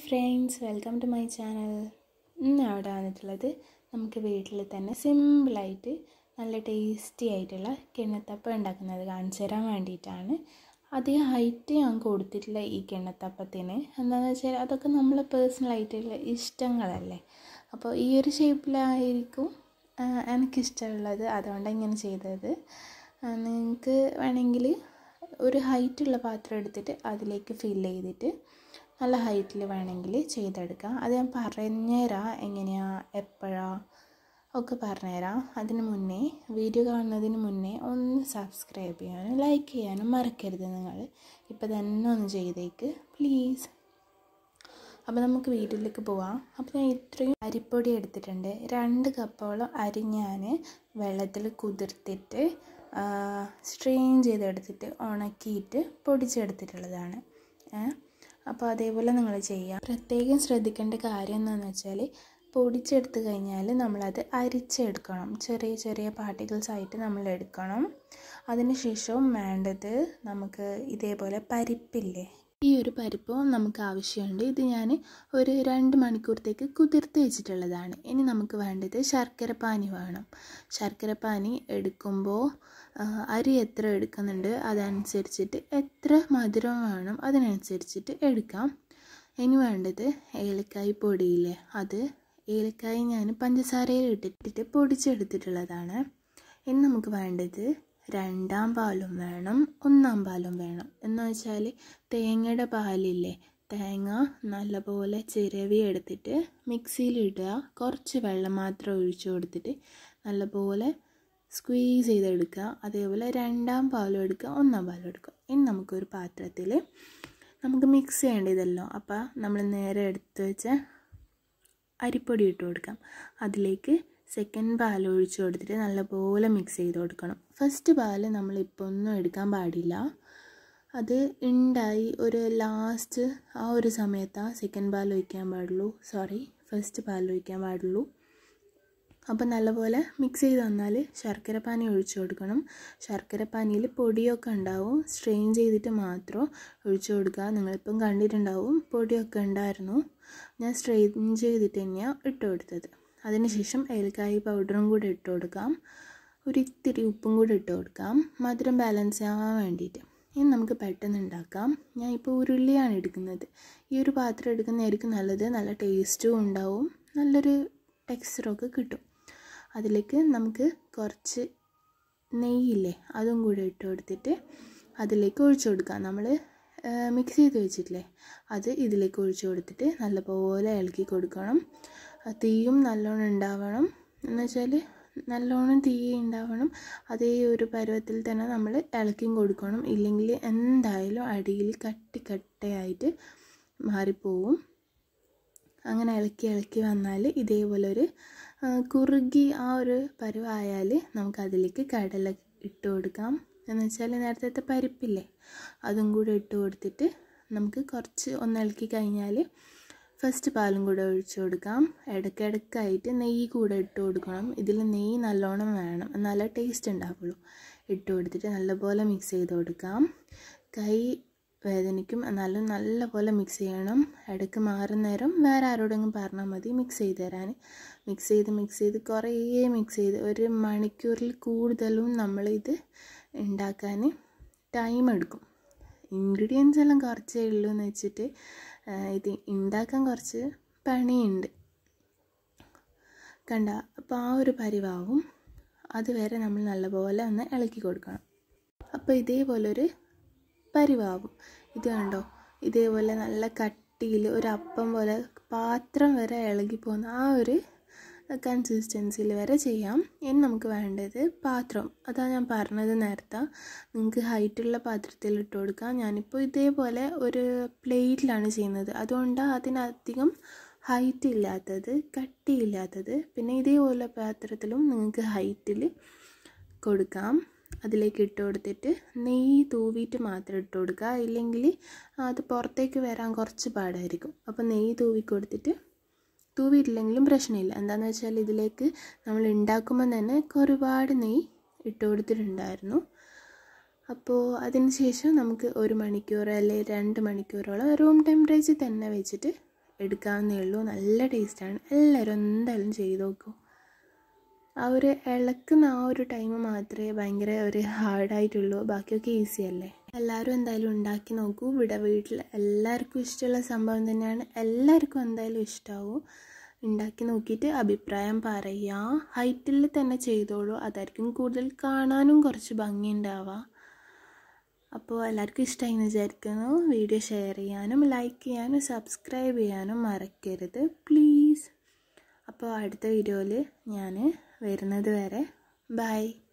friends welcome to my channel ഇന്ന് അവിടെ വന്നിട്ടുള്ളത് നമുക്ക് വീട്ടിൽ തന്നെ സിമ്പിളായിട്ട് നല്ല ടേസ്റ്റി ആയിട്ടുള്ള കിണ്ണത്തപ്പം ഉണ്ടാക്കുന്നത് കാണിച്ചു തരാൻ വേണ്ടിയിട്ടാണ് അധികം ഹൈറ്റ് ഞാൻ കൊടുത്തിട്ടില്ല ഈ കിണ്ണത്തപ്പത്തിന് എന്താണെന്ന് വെച്ചാൽ അതൊക്കെ നമ്മൾ പേഴ്സണലായിട്ടുള്ള ഇഷ്ടങ്ങളല്ലേ അപ്പോൾ ഈ ഒരു ഷേപ്പിലായിരിക്കും എനിക്കിഷ്ടമുള്ളത് അതുകൊണ്ടാണ് ഇങ്ങനെ ചെയ്തത് നിങ്ങൾക്ക് വേണമെങ്കിൽ ഒരു ഹൈറ്റുള്ള പാത്രം എടുത്തിട്ട് അതിലേക്ക് ഫില്ല് ചെയ്തിട്ട് നല്ല ഹൈറ്റിൽ വേണമെങ്കിൽ ചെയ്തെടുക്കാം അത് ഞാൻ പറഞ്ഞുതരാം എങ്ങനെയാണ് എപ്പോഴാണ് ഒക്കെ പറഞ്ഞുതരാം അതിന് മുന്നേ വീഡിയോ കാണുന്നതിന് മുന്നേ ഒന്ന് സബ്സ്ക്രൈബ് ചെയ്യാനും ലൈക്ക് ചെയ്യാനും മറക്കരുത് നിങ്ങൾ ഇപ്പോൾ തന്നെ ഒന്ന് ചെയ്തേക്ക് പ്ലീസ് അപ്പോൾ നമുക്ക് വീട്ടിലേക്ക് പോവാം അപ്പോൾ ഞാൻ ഇത്രയും അരിപ്പൊടി എടുത്തിട്ടുണ്ട് രണ്ട് കപ്പോളം അരി ഞാൻ വെള്ളത്തിൽ കുതിർത്തിട്ട് സ്ട്രെയിൻ ചെയ്തെടുത്തിട്ട് ഉണക്കിയിട്ട് പൊടിച്ചെടുത്തിട്ടുള്ളതാണ് അപ്പോൾ അതേപോലെ നിങ്ങൾ ചെയ്യാം പ്രത്യേകം ശ്രദ്ധിക്കേണ്ട കാര്യം എന്താണെന്ന് വെച്ചാൽ പൊടിച്ചെടുത്ത് കഴിഞ്ഞാൽ നമ്മളത് അരിച്ചെടുക്കണം ചെറിയ ചെറിയ പാർട്ടിക്കിൾസ് ആയിട്ട് നമ്മൾ എടുക്കണം അതിനുശേഷം വേണ്ടത് നമുക്ക് ഇതേപോലെ പരിപ്പില്ലേ ഈ ഒരു പരിപ്പ് നമുക്ക് ആവശ്യമുണ്ട് ഇത് ഞാൻ ഒരു രണ്ട് മണിക്കൂറത്തേക്ക് കുതിർത്ത് വെച്ചിട്ടുള്ളതാണ് ഇനി നമുക്ക് വേണ്ടത് ശർക്കരപ്പാനി വേണം ശർക്കരപ്പാനി എടുക്കുമ്പോൾ അരി എത്ര എടുക്കുന്നുണ്ട് അതനുസരിച്ചിട്ട് എത്ര മധുരം വേണം അതിനനുസരിച്ചിട്ട് എടുക്കാം ഇനി വേണ്ടത് ഏലക്കായ് പൊടിയില്ലേ അത് ഏലക്കായ് ഞാൻ പഞ്ചസാരയിൽ ഇട്ടിട്ട് പൊടിച്ചെടുത്തിട്ടുള്ളതാണ് ഇനി നമുക്ക് വേണ്ടത് രണ്ടാം പാലും വേണം ഒന്നാം പാലും വേണം എന്ന് വെച്ചാൽ തേങ്ങയുടെ പാലില്ലേ തേങ്ങ നല്ലപോലെ ചിരവി എടുത്തിട്ട് മിക്സിയിലിടുക കുറച്ച് വെള്ളം മാത്രം ഒഴിച്ചു കൊടുത്തിട്ട് നല്ലപോലെ സ്ക്വീസ് ചെയ്തെടുക്കുക അതേപോലെ രണ്ടാം പാലും എടുക്കുക ഒന്നാം പാലും എടുക്കുക ഇനി നമുക്കൊരു പാത്രത്തിൽ നമുക്ക് മിക്സ് ചെയ്യേണ്ടതല്ലോ അപ്പോൾ നമ്മൾ നേരെ എടുത്ത് വെച്ച അരിപ്പൊടി ഇട്ട് കൊടുക്കാം അതിലേക്ക് സെക്കൻഡ് പാൽ ഒഴിച്ച് കൊടുത്തിട്ട് നല്ലപോലെ മിക്സ് ചെയ്ത് കൊടുക്കണം ഫസ്റ്റ് പാൽ നമ്മളിപ്പോൾ ഒന്നും എടുക്കാൻ പാടില്ല അത് ഉണ്ടായി ഒരു ലാസ്റ്റ് ആ ഒരു സമയത്താണ് സെക്കൻഡ് പാൽ ഒഴിക്കാൻ പാടുള്ളൂ സോറി ഫസ്റ്റ് പാൽ ഒഴിക്കാൻ പാടുള്ളൂ അപ്പോൾ നല്ലപോലെ മിക്സ് ചെയ്ത് തന്നാൽ ശർക്കര പാനി ഒഴിച്ചു കൊടുക്കണം ശർക്കര പാനിയിൽ പൊടിയൊക്കെ ഉണ്ടാവും സ്ട്രെയിൻ ചെയ്തിട്ട് മാത്രം ഒഴിച്ചു കൊടുക്കുക നിങ്ങളിപ്പം കണ്ടിട്ടുണ്ടാവും പൊടിയൊക്കെ ഉണ്ടായിരുന്നു ഞാൻ സ്ട്രെയിൻ ചെയ്തിട്ട് തന്നെയാണ് ഇട്ട് കൊടുത്തത് അതിനുശേഷം ഏലക്കായ പൗഡറും കൂടി ഇട്ട് കൊടുക്കാം ഒരു ഇത്തിരി ഉപ്പും കൂടി ഇട്ട് കൊടുക്കാം മധുരം ബാലൻസ് ആവാൻ വേണ്ടിയിട്ട് ഇനി നമുക്ക് പെട്ടെന്ന് ഉണ്ടാക്കാം ഞാൻ ഇപ്പോൾ ഉരുളിയാണ് എടുക്കുന്നത് ഈ ഒരു പാത്രം എടുക്കുന്നതായിരിക്കും നല്ലത് നല്ല ടേസ്റ്റും ഉണ്ടാവും നല്ലൊരു ടെക്സ്ചറൊക്കെ കിട്ടും അതിലേക്ക് നമുക്ക് കുറച്ച് നെയ്യില്ലേ അതും കൂടി ഇട്ട് കൊടുത്തിട്ട് അതിലേക്ക് ഒഴിച്ചു കൊടുക്കാം നമ്മൾ മിക്സ് ചെയ്ത് വെച്ചിട്ടില്ലേ അത് ഇതിലേക്ക് ഒഴിച്ചു കൊടുത്തിട്ട് നല്ലപോലെ ഇളക്കി കൊടുക്കണം തീയും നല്ലോണം ഉണ്ടാവണം എന്ന് വെച്ചാൽ നല്ലോണം തീ ഉണ്ടാവണം അതേ ഒരു പരുവത്തിൽ തന്നെ നമ്മൾ ഇളക്കിയും കൊടുക്കണം ഇല്ലെങ്കിൽ എന്തായാലും അടിയിൽ കട്ടി കട്ടയായിട്ട് മാറിപ്പോവും അങ്ങനെ ഇളക്കി ഇളക്കി വന്നാൽ ഇതേപോലെ ഒരു കുറുകി ആ ഒരു പരുവായാൽ നമുക്കതിലേക്ക് കടല ഇട്ട് കൊടുക്കാം എന്ന് വെച്ചാൽ നേരത്തെ പരിപ്പില്ലേ അതും കൂടെ ഇട്ട് കൊടുത്തിട്ട് നമുക്ക് കുറച്ച് ഒന്ന് ഇളക്കി കഴിഞ്ഞാൽ ഫസ്റ്റ് പാലും കൂടെ ഒഴിച്ചു കൊടുക്കാം ഇടയ്ക്കിടയ്ക്കായിട്ട് നെയ്യ് കൂടെ ഇട്ട് കൊടുക്കണം ഇതിൽ നെയ്യ് നല്ലോണം വേണം എന്നാലേ ടേസ്റ്റ് ഉണ്ടാവുള്ളൂ ഇട്ട് കൊടുത്തിട്ട് നല്ലപോലെ മിക്സ് ചെയ്ത് കൊടുക്കാം കൈ വേദനിക്കും എന്നാലും നല്ലപോലെ മിക്സ് ചെയ്യണം ഇടയ്ക്ക് മാറുന്ന നേരം വേറെ ആരോടെങ്കിലും പറഞ്ഞാൽ മതി മിക്സ് ചെയ്ത് തരാൻ മിക്സ് ചെയ്ത് മിക്സ് ചെയ്ത് കുറേ മിക്സ് ചെയ്ത് ഒരു മണിക്കൂറിൽ കൂടുതലും നമ്മളിത് ഉണ്ടാക്കാൻ ടൈം എടുക്കും ഇൻഗ്രീഡിയൻസ് എല്ലാം കുറച്ചേ ഉള്ളൂ എന്ന് വെച്ചിട്ട് ഇത് ഉണ്ടാക്കാൻ കുറച്ച് പണിയുണ്ട് കണ്ട അപ്പോൾ ആ ഒരു പരിവാവും അതുവരെ നമ്മൾ നല്ലപോലെ ഒന്ന് ഇളക്കി കൊടുക്കണം അപ്പോൾ ഇതേപോലൊരു പരിവാവും ഇത് കണ്ടോ ഇതേപോലെ നല്ല കട്ടിയിൽ ഒരു അപ്പം പോലെ പാത്രം വരെ ഇളകി പോകുന്ന ആ ഒരു കൺസിസ്റ്റൻസിയിൽ വരെ ചെയ്യാം ഇനി നമുക്ക് വേണ്ടത് പാത്രം അതാ ഞാൻ പറഞ്ഞത് നേരത്തെ നിങ്ങൾക്ക് ഹൈറ്റുള്ള പാത്രത്തിൽ ഇട്ട് കൊടുക്കാം ഞാനിപ്പോൾ ഇതേപോലെ ഒരു പ്ലേറ്റിലാണ് ചെയ്യുന്നത് അതുകൊണ്ടാണ് അതിനധികം ഹൈറ്റ് ഇല്ലാത്തത് കട്ടിയില്ലാത്തത് പിന്നെ ഇതേപോലെ പാത്രത്തിലും നിങ്ങൾക്ക് ഹൈറ്റിൽ കൊടുക്കാം അതിലേക്ക് ഇട്ട് കൊടുത്തിട്ട് നെയ്യ് തൂവിയിട്ട് മാത്രം ഇട്ട് കൊടുക്കുക ഇല്ലെങ്കിൽ അത് പുറത്തേക്ക് വരാൻ കുറച്ച് പാടായിരിക്കും അപ്പോൾ നെയ്യ് തൂവി കൊടുത്തിട്ട് തൂവിയിട്ടില്ലെങ്കിലും പ്രശ്നമില്ല എന്താണെന്ന് വെച്ചാൽ ഇതിലേക്ക് നമ്മൾ ഉണ്ടാക്കുമ്പോൾ തന്നെ ഒരുപാട് നെയ്യ് ഇട്ട് കൊടുത്തിട്ടുണ്ടായിരുന്നു അപ്പോൾ അതിന് ശേഷം നമുക്ക് ഒരു മണിക്കൂർ അല്ലെങ്കിൽ രണ്ട് മണിക്കൂറോളം റൂം ടെമ്പറേച്ചർ തന്നെ വെച്ചിട്ട് എടുക്കാവുന്നേ ഉള്ളൂ നല്ല ടേസ്റ്റാണ് എല്ലാവരും എന്തായാലും ചെയ്ത് നോക്കൂ ആ ഒരു ഇളക്കുന്ന ആ ഒരു ടൈം മാത്രമേ ഭയങ്കര ഒരു ഹാർഡായിട്ടുള്ളൂ ബാക്കിയൊക്കെ ഈസി അല്ലേ എല്ലാവരും എന്തായാലും ഉണ്ടാക്കി നോക്കൂ ഇവിടെ വീട്ടിൽ എല്ലാവർക്കും ഇഷ്ടമുള്ള സംഭവം തന്നെയാണ് എല്ലാവർക്കും എന്തായാലും ഇഷ്ടമാവും ഉണ്ടാക്കി നോക്കിയിട്ട് അഭിപ്രായം പറയുക ഹൈറ്റിൽ തന്നെ ചെയ്തോളൂ അതായിരിക്കും കൂടുതൽ കാണാനും കുറച്ച് ഭംഗിയുണ്ടാവുക അപ്പോൾ എല്ലാവർക്കും ഇഷ്ടമായി എന്ന് വിചാരിക്കുന്നു വീഡിയോ ഷെയർ ചെയ്യാനും ലൈക്ക് ചെയ്യാനും സബ്സ്ക്രൈബ് ചെയ്യാനും മറക്കരുത് പ്ലീസ് അപ്പോൾ അടുത്ത വീഡിയോയിൽ ഞാൻ വരുന്നത് വരെ ബൈ